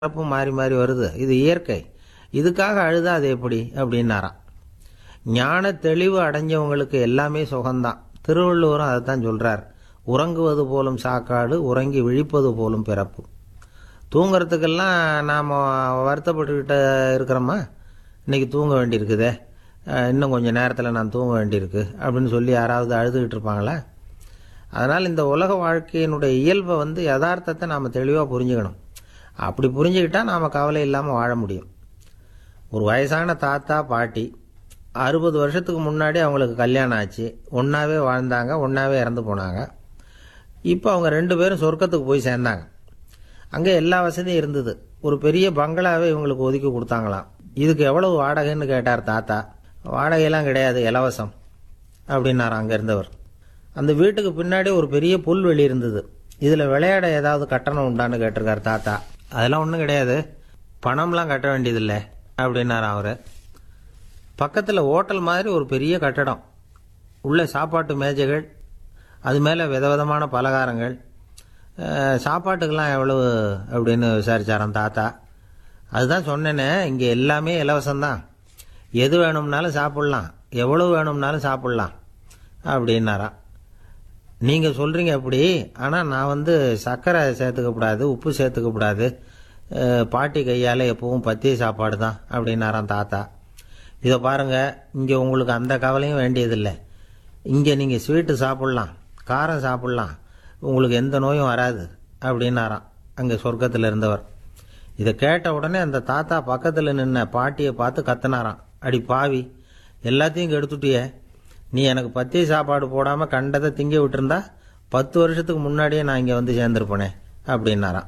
பிறப்பும் மாறி மாறி வருது இது இயற்கை இதுக்காக அழுதா அது எப்படி அப்படின்னாராம் ஞான தெளிவு அடைஞ்சவங்களுக்கு எல்லாமே சுகம்தான் திருவள்ளுவரும் அதை தான் சொல்றார் உறங்குவது போலும் சாக்காடு உறங்கி விழிப்பது போலும் பிறப்பு தூங்குறதுக்கெல்லாம் நாம் வருத்தப்பட்டுக்கிட்ட இருக்கிறோமா இன்னைக்கு தூங்க வேண்டியிருக்குதே அஹ் இன்னும் கொஞ்சம் நேரத்தில் நான் தூங்க வேண்டியிருக்கு அப்படின்னு சொல்லி யாராவது அழுதுகிட்டு இருப்பாங்களா அதனால் இந்த உலக வாழ்க்கையினுடைய இயல்பை வந்து யதார்த்தத்தை நாம் தெளிவாக புரிஞ்சுக்கணும் அப்படி புரிஞ்சுக்கிட்டா நாம் கவலை இல்லாமல் வாழ முடியும் ஒரு வயசான தாத்தா பாட்டி அறுபது வருஷத்துக்கு முன்னாடி அவங்களுக்கு கல்யாணம் ஆச்சு ஒன்றாவே வாழ்ந்தாங்க ஒன்றாவே இறந்து போனாங்க இப்போ அவங்க ரெண்டு பேரும் சொர்க்கத்துக்கு போய் சேர்ந்தாங்க அங்கே எல்லா வசதியும் இருந்தது ஒரு பெரிய பங்களாவே இவங்களுக்கு ஒதுக்கி கொடுத்தாங்களாம் இதுக்கு எவ்வளவு வாடகைன்னு கேட்டார் தாத்தா வாடகையெல்லாம் கிடையாது இலவசம் அப்படின்னார் அங்கே இருந்தவர் அந்த வீட்டுக்கு பின்னாடி ஒரு பெரிய புல்வெளி இருந்தது இதில் விளையாட ஏதாவது கட்டணம் உண்டான்னு கேட்டிருக்கார் தாத்தா அதெல்லாம் ஒன்றும் கிடையாது பணம்லாம் கட்ட வேண்டியதில்லை அப்படின்னார் அவர் பக்கத்தில் ஹோட்டல் மாதிரி ஒரு பெரிய கட்டடம் உள்ள சாப்பாட்டு மேஜைகள் அது மேலே விதவிதமான பலகாரங்கள் அஹ், சாப்பாட்டுக்கெல்லாம் எவ்வளவு அப்படின்னு விசாரிச்சாராம் தாத்தா அதுதான் சொன்னேனே இங்கே எல்லாமே இலவசம்தான் எது வேணும்னாலும் சாப்பிட்லாம் எவ்வளவு வேணும்னாலும் சாப்பிட்லாம் அப்படின்னாராம் நீங்கள் சொல்கிறீங்க அப்படி ஆனால் நான் வந்து சர்க்கரை சேர்த்துக்கக்கூடாது உப்பு சேர்த்துக்கக்கூடாது அஹ், பாட்டி கையால் எப்பவும் பத்திய சாப்பாடு தான் அப்படின்னாராம் தாத்தா இதை பாருங்கள் இங்கே உங்களுக்கு அந்த கவலையும் வேண்டியதில்லை இங்கே நீங்கள் ஸ்வீட்டு சாப்பிட்லாம் காரம் சாப்பிட்லாம் உங்களுக்கு எந்த நோயும் வராது அப்படின்னாராம் அங்கே சொர்க்கத்தில் இருந்தவர் இதை கேட்ட உடனே அந்த தாத்தா பக்கத்தில் நின்ன பாட்டியை பார்த்து கத்துனாராம் அடி பாவி எல்லாத்தையும் கெடுத்துட்டியே நீ எனக்கு பத்திய சாப்பாடு போடாமல் கண்டதை திங்க விட்டுருந்தா பத்து வருஷத்துக்கு முன்னாடியே நான் இங்கே வந்து சேர்ந்துருப்பேனே அப்படின்னாராம்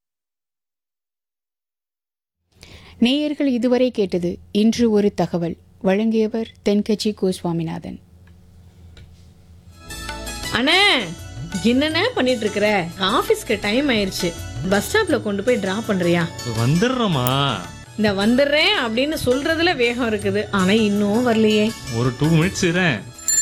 நேயர்கள் இதுவரை கேட்டது இன்று ஒரு தகவல் வழங்கியவர் தென்கட்சி கோ சுவாமிநாதன் அண்ணே என்னண்ணே பண்ணிட்டு இருக்கிற ஆபீஸ்க்கு டைம் ஆயிருச்சு பஸ் ஸ்டாப்ல கொண்டு போய் டிராப் பண்றியா வந்துடுறோமா இந்த வந்துடுறேன் அப்படின்னு சொல்றதுல வேகம் இருக்குது ஆனா இன்னும் வரலையே ஒரு டூ மினிட்ஸ் இரேன்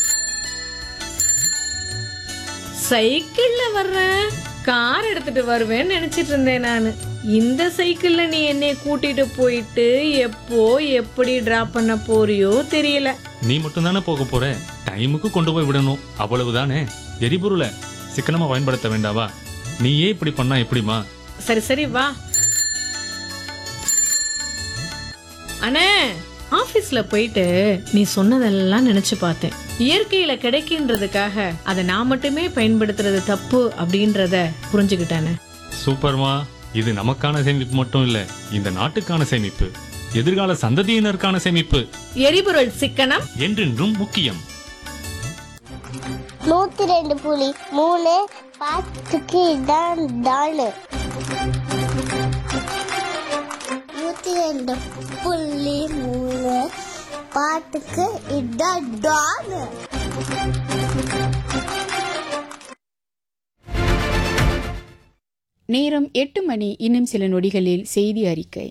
சைக்கிள்ல வர்றேன் கார் எடுத்துட்டு வருவேன்னு நினைச்சிட்டு இருந்தேன் நான் இந்த சைக்கிள்ல நீ என்னைய கூட்டிட்டு போயிட்டு எப்போ எப்படி டிராப் பண்ண போறியோ தெரியல நீ மட்டும் தானே போக போற டைமுக்கு கொண்டு போய் விடணும் அவ்வளவுதானே எரிபொருளை சிக்கனமா பயன்படுத்த வேண்டாவா நீயே இப்படி பண்ணா எப்படிமா சரி சரி வா அண்ணே ஆபீஸ்ல போயிட்டு நீ சொன்னதெல்லாம் நினைச்சு பார்த்தேன் இயற்கையில கிடைக்கின்றதுக்காக அதை நான் மட்டுமே பயன்படுத்துறது தப்பு அப்படின்றத புரிஞ்சுக்கிட்டானே சூப்பர்மா இது நமக்கான சேமிப்பு மட்டும் இல்ல இந்த நாட்டுக்கான சேமிப்பு எதிர்கால சந்ததியினருக்கான சேமிப்பு எரிபொருள் சிக்கனம் என்றென்றும் முக்கியம் நூத்தி ரெண்டு புலி மூணு பாத்துக்கு இதான் டாலு நூத்தி ரெண்டு புள்ளி மூணு பாட்டுக்கு இதான் டாலு நேரம் எட்டு மணி இன்னும் சில நொடிகளில் செய்தி அறிக்கை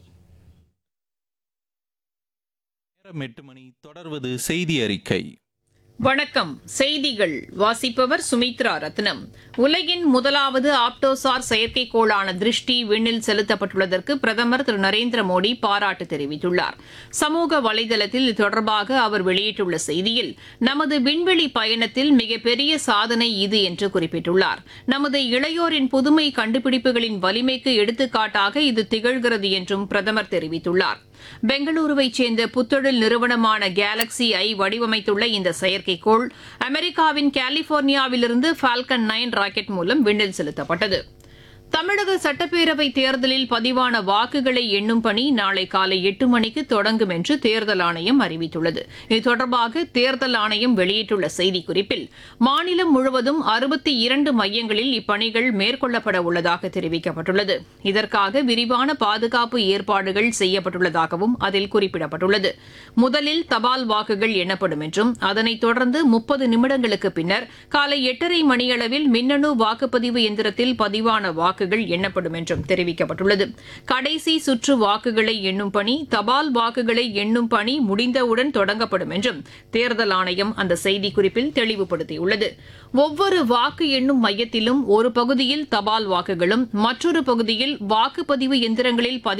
நேரம் எட்டு மணி தொடர்வது செய்தி அறிக்கை வணக்கம் செய்திகள் வாசிப்பவர் சுமித்ரா ரத்னம் உலகின் முதலாவது ஆப்டோசார் செயற்கைக்கோளான திருஷ்டி விண்ணில் செலுத்தப்பட்டுள்ளதற்கு பிரதமர் திரு நரேந்திர மோடி பாராட்டு தெரிவித்துள்ளார் சமூக வலைதளத்தில் இது தொடர்பாக அவர் வெளியிட்டுள்ள செய்தியில் நமது விண்வெளி பயணத்தில் மிகப்பெரிய சாதனை இது என்று குறிப்பிட்டுள்ளார் நமது இளையோரின் புதுமை கண்டுபிடிப்புகளின் வலிமைக்கு எடுத்துக்காட்டாக இது திகழ்கிறது என்றும் பிரதமர் தெரிவித்துள்ளார் பெங்களூருவைச் சேர்ந்த புத்தொழில் நிறுவனமான கேலக்ஸி ஐ வடிவமைத்துள்ள இந்த செயற்கைக்கோள் அமெரிக்காவின் கலிபோர்னியாவிலிருந்து ஃபால்கன் நைன் ராக்கெட் மூலம் விண்ணில் செலுத்தப்பட்டது தமிழக சட்டப்பேரவை தேர்தலில் பதிவான வாக்குகளை எண்ணும் பணி நாளை காலை எட்டு மணிக்கு தொடங்கும் என்று தேர்தல் ஆணையம் அறிவித்துள்ளது இது தொடர்பாக தேர்தல் ஆணையம் வெளியிட்டுள்ள செய்திக்குறிப்பில் மாநிலம் முழுவதும் அறுபத்தி இரண்டு மையங்களில் இப்பணிகள் மேற்கொள்ளப்பட உள்ளதாக தெரிவிக்கப்பட்டுள்ளது இதற்காக விரிவான பாதுகாப்பு ஏற்பாடுகள் செய்யப்பட்டுள்ளதாகவும் அதில் குறிப்பிடப்பட்டுள்ளது முதலில் தபால் வாக்குகள் எண்ணப்படும் என்றும் அதனைத் தொடர்ந்து முப்பது நிமிடங்களுக்கு பின்னர் காலை எட்டரை மணியளவில் மின்னணு வாக்குப்பதிவு எந்திரத்தில் பதிவான வாக்குகள் எண்ணப்படும் என்றும் தெரிவிக்கப்பட்டுள்ளது கடைசி சுற்று வாக்குகளை எண்ணும் பணி தபால் வாக்குகளை எண்ணும் பணி முடிந்தவுடன் தொடங்கப்படும் என்றும் தேர்தல் ஆணையம் அந்த செய்திக்குறிப்பில் தெளிவுபடுத்தியுள்ளது ஒவ்வொரு வாக்கு எண்ணும் மையத்திலும் ஒரு பகுதியில் தபால் வாக்குகளும் மற்றொரு பகுதியில் வாக்குப்பதிவு எந்திரங்களில் பதிவு